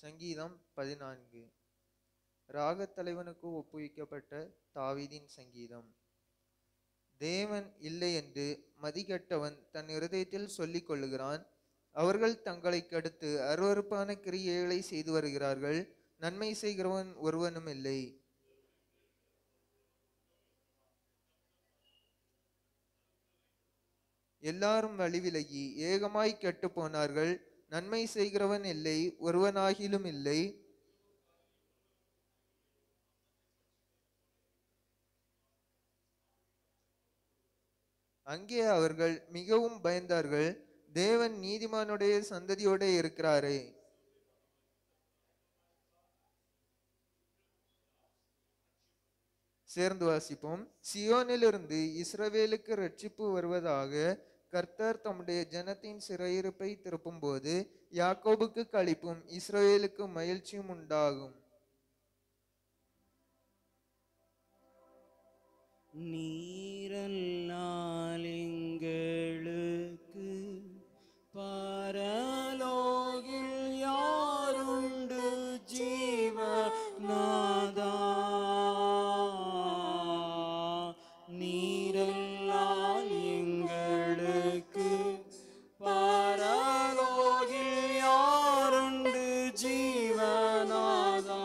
சங்கீதம் பதினான்கு ராகத் தலைவனுக்கு ஒப்புவிக்கப்பட்ட தாவீதின் சங்கீதம் தேவன் இல்லை என்று மதிகெட்டவன் தன் இருதயத்தில் சொல்லிக் கொள்ளுகிறான் அவர்கள் தங்களை கடுத்து அருவருப்பான கிரியைகளை செய்து வருகிறார்கள் நன்மை செய்கிறவன் ஒருவனும் இல்லை எல்லாரும் வழிவிலகி ஏகமாய் கெட்டு போனார்கள் நன்மை செய்கிறவன் இல்லை ஒருவனாகிலும் இல்லை அங்கே அவர்கள் மிகவும் பயந்தார்கள் தேவன் நீதிமானுடைய சந்ததியோட இருக்கிறாரே சேர்ந்து வாசிப்போம் சியோனிலிருந்து இஸ்ரவேலுக்கு ரட்சிப்பு வருவதாக கர்த்தர் தம்முடைய ஜனத்தின் சிறையிருப்பை திருப்பும்போது யாக்கோபுக்கு களிப்பும் இஸ்ரவேலுக்கு மகிழ்ச்சியும் உண்டாகும் நீரல்லால் எங்களுக்கு பரலோகில் யாருண்டு ஜீவநாதா நீரல்லால் எங்களுக்கு பரலோகில் யாருண்டு ஜீவநாதா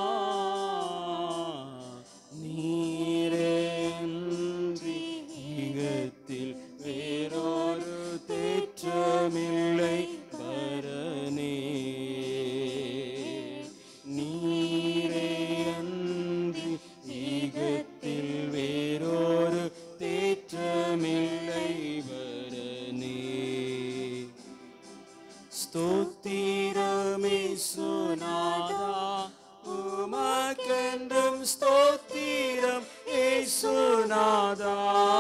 நீரேன்றி ஈகத்தில் வேறொரு தேற்றமில்லை பரனே நீரே அன்றி ஈகத்தில் வேறொரு தேற்றமில்லை பரனே ஸ்தோத்திரமே சுனாதா உமக்கென்றும் ஸ்தோத்திரம் ஏசுநாதா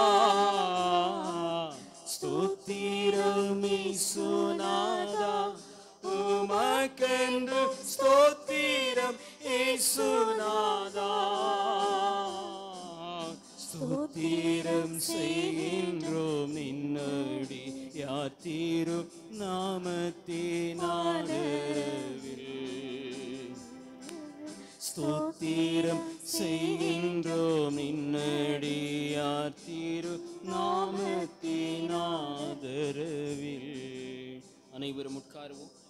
ஸ்தோத்திரமே சுனாதா உமக்கென்றும் ஸ்தோத்திரம் ஏசுநாதா ஸ்தோத்திரம் செய்கின்றோம் நின்னடி யாத்தீரு நாமத்தினாடவில் ஸ்தோத்திரம் செய்கின்றோம் நின்னடி யாத்தீரு நாமத்தினாதரவில் அனைவரும் உட்காருவோம்